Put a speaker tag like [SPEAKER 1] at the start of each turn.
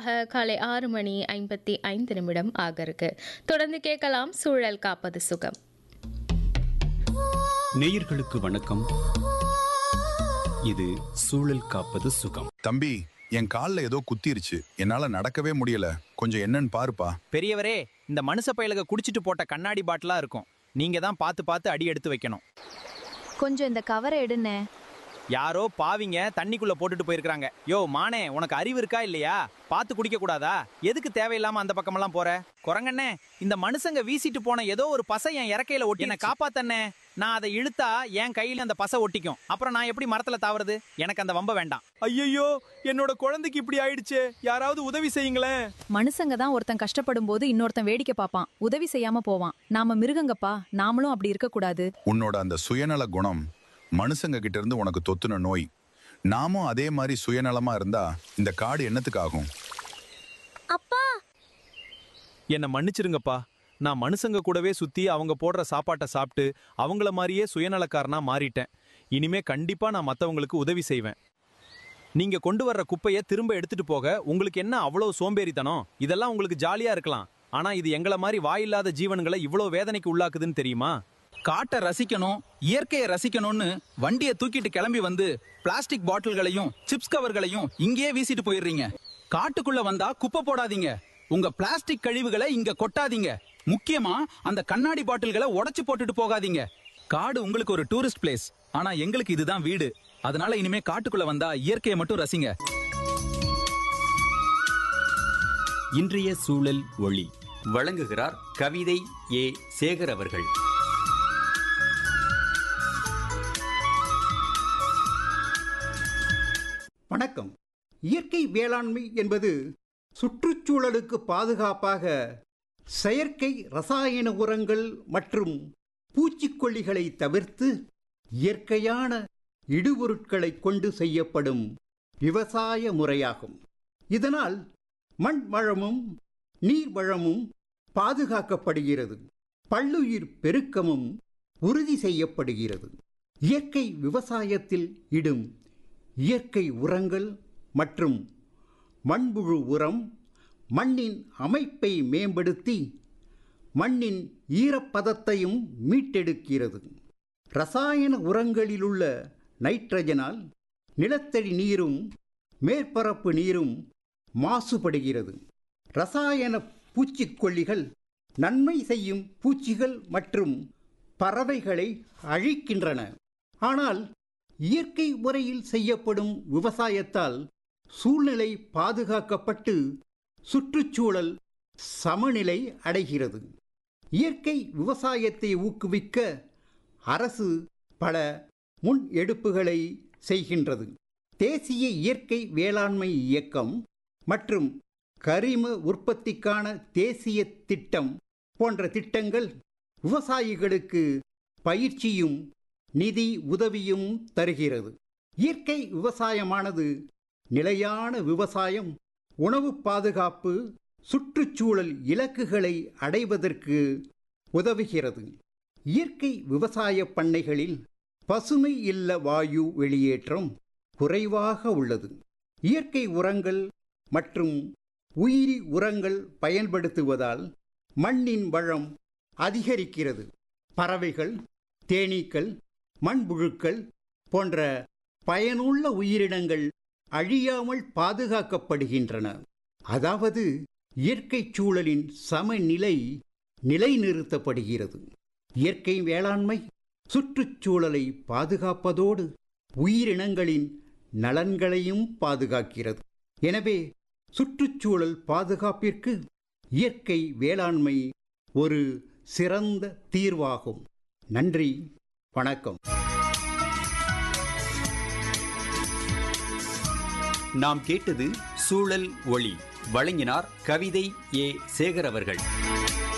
[SPEAKER 1] சரியாக காலை ஆறு மணி ஐம்பத்தி ஐந்து நிமிடம் ஆக இருக்கு தொடர்ந்து கேட்கலாம் சூழல் காப்பது சுகம்
[SPEAKER 2] நேயர்களுக்கு வணக்கம் இது சூழல் காப்பது சுகம்
[SPEAKER 3] தம்பி என் கால்ல ஏதோ குத்திருச்சு என்னால நடக்கவே முடியல கொஞ்சம் என்னன்னு பாருப்பா
[SPEAKER 4] பெரியவரே இந்த மனுஷ பயலுக குடிச்சிட்டு போட்ட கண்ணாடி பாட்டிலா இருக்கும் நீங்க தான் பார்த்து பார்த்து அடி எடுத்து வைக்கணும்
[SPEAKER 5] கொஞ்சம் இந்த கவரை எடுண்ணே
[SPEAKER 4] யாரோ பாவிங்க தண்ணிக்குள்ள போட்டுட்டு போயிருக்காங்க யோ மானே உனக்கு அறிவு இருக்கா இல்லையா பார்த்து குடிக்க கூடாதா எதுக்கு தேவையில்லாம அந்த பக்கமெல்லாம் போற குரங்கண்ணே இந்த மனுஷங்க வீசிட்டு போன ஏதோ ஒரு பசை என் இறக்கையில ஒட்டி என்ன காப்பாத்தண்ணே நான் அதை இழுத்தா என் கையில அந்த பசை ஒட்டிக்கும் அப்புறம் நான் எப்படி மரத்துல தாவறது எனக்கு அந்த வம்ப வேண்டாம் ஐயோ என்னோட குழந்தைக்கு இப்படி ஆயிடுச்சே யாராவது உதவி செய்யுங்களேன்
[SPEAKER 5] மனுஷங்க தான் ஒருத்தன் கஷ்டப்படும் போது இன்னொருத்தன் வேடிக்கை பார்ப்பான் உதவி செய்யாம போவான் நாம மிருகங்கப்பா நாமளும் அப்படி இருக்க கூடாது
[SPEAKER 3] உன்னோட அந்த சுயநல குணம் மனுஷங்க கிட்ட இருந்து உனக்கு தொத்துன நோய் நாமும் அதே மாதிரி சுயநலமா இருந்தா இந்த காடு என்னத்துக்கு ஆகும்
[SPEAKER 4] என்னை மன்னிச்சிருங்கப்பா நான் மனுஷங்க கூடவே சுத்தி அவங்க போடுற சாப்பாட்டை சாப்பிட்டு அவங்கள மாதிரியே சுயநலக்காரனா மாறிட்டேன் இனிமே கண்டிப்பா நான் மத்தவங்களுக்கு உதவி செய்வேன் நீங்க கொண்டு வர்ற குப்பையை திரும்ப எடுத்துட்டு போக உங்களுக்கு என்ன அவ்வளவு சோம்பேறித்தனம் இதெல்லாம் உங்களுக்கு ஜாலியா இருக்கலாம் ஆனா இது எங்கள மாதிரி வாயில்லாத ஜீவன்களை இவ்வளவு வேதனைக்கு உள்ளாக்குதுன்னு தெரியுமா
[SPEAKER 6] காட்டை ரசிக்கணும் இயற்கையை ரசிக்கணும்னு வண்டியை தூக்கிட்டு கிளம்பி வந்து பிளாஸ்டிக் பாட்டில்களையும் சிப்ஸ் கவர்களையும் இங்கேயே வீசிட்டு போயிடுறீங்க காட்டுக்குள்ள வந்தா குப்பை போடாதீங்க உங்க பிளாஸ்டிக் கழிவுகளை இங்க கொட்டாதீங்க முக்கியமா அந்த கண்ணாடி பாட்டில்களை உடைச்சு போட்டுட்டு போகாதீங்க காடு உங்களுக்கு ஒரு டூரிஸ்ட் பிளேஸ் ஆனா எங்களுக்கு இதுதான் வீடு அதனால இனிமே காட்டுக்குள்ள வந்தா இயற்கையை மட்டும் ரசிங்க
[SPEAKER 2] இன்றைய சூழல் ஒளி வழங்குகிறார் கவிதை ஏ சேகர் அவர்கள்
[SPEAKER 7] வணக்கம் இயற்கை வேளாண்மை என்பது சுற்றுச்சூழலுக்கு பாதுகாப்பாக செயற்கை ரசாயன உரங்கள் மற்றும் பூச்சிக்கொல்லிகளை தவிர்த்து இயற்கையான இடுபொருட்களை கொண்டு செய்யப்படும் விவசாய முறையாகும் இதனால் மண் வளமும் நீர் வளமும் பாதுகாக்கப்படுகிறது பல்லுயிர் பெருக்கமும் உறுதி செய்யப்படுகிறது இயற்கை விவசாயத்தில் இடும் இயற்கை உரங்கள் மற்றும் மண்புழு உரம் மண்ணின் அமைப்பை மேம்படுத்தி மண்ணின் ஈரப்பதத்தையும் மீட்டெடுக்கிறது ரசாயன உரங்களிலுள்ள நைட்ரஜனால் நிலத்தடி நீரும் மேற்பரப்பு நீரும் மாசுபடுகிறது ரசாயன பூச்சிக்கொல்லிகள் நன்மை செய்யும் பூச்சிகள் மற்றும் பறவைகளை அழிக்கின்றன ஆனால் இயற்கை முறையில் செய்யப்படும் விவசாயத்தால் சூழ்நிலை பாதுகாக்கப்பட்டு சுற்றுச்சூழல் சமநிலை அடைகிறது இயற்கை விவசாயத்தை ஊக்குவிக்க அரசு பல முன் எடுப்புகளை செய்கின்றது தேசிய இயற்கை வேளாண்மை இயக்கம் மற்றும் கரிம உற்பத்திக்கான தேசிய திட்டம் போன்ற திட்டங்கள் விவசாயிகளுக்கு பயிற்சியும் நிதி உதவியும் தருகிறது இயற்கை விவசாயமானது நிலையான விவசாயம் உணவு பாதுகாப்பு சுற்றுச்சூழல் இலக்குகளை அடைவதற்கு உதவுகிறது இயற்கை விவசாய பண்ணைகளில் பசுமை இல்ல வாயு வெளியேற்றம் குறைவாக உள்ளது இயற்கை உரங்கள் மற்றும் உயிரி உரங்கள் பயன்படுத்துவதால் மண்ணின் வளம் அதிகரிக்கிறது பறவைகள் தேனீக்கள் மண்புழுக்கள் போன்ற பயனுள்ள உயிரினங்கள் அழியாமல் பாதுகாக்கப்படுகின்றன அதாவது இயற்கை சூழலின் சமநிலை நிலைநிறுத்தப்படுகிறது இயற்கை வேளாண்மை சுற்றுச்சூழலை பாதுகாப்பதோடு உயிரினங்களின் நலன்களையும் பாதுகாக்கிறது எனவே சுற்றுச்சூழல் பாதுகாப்பிற்கு இயற்கை வேளாண்மை ஒரு சிறந்த தீர்வாகும் நன்றி வணக்கம்
[SPEAKER 2] நாம் கேட்டது சூழல் ஒளி வழங்கினார் கவிதை ஏ சேகர் அவர்கள்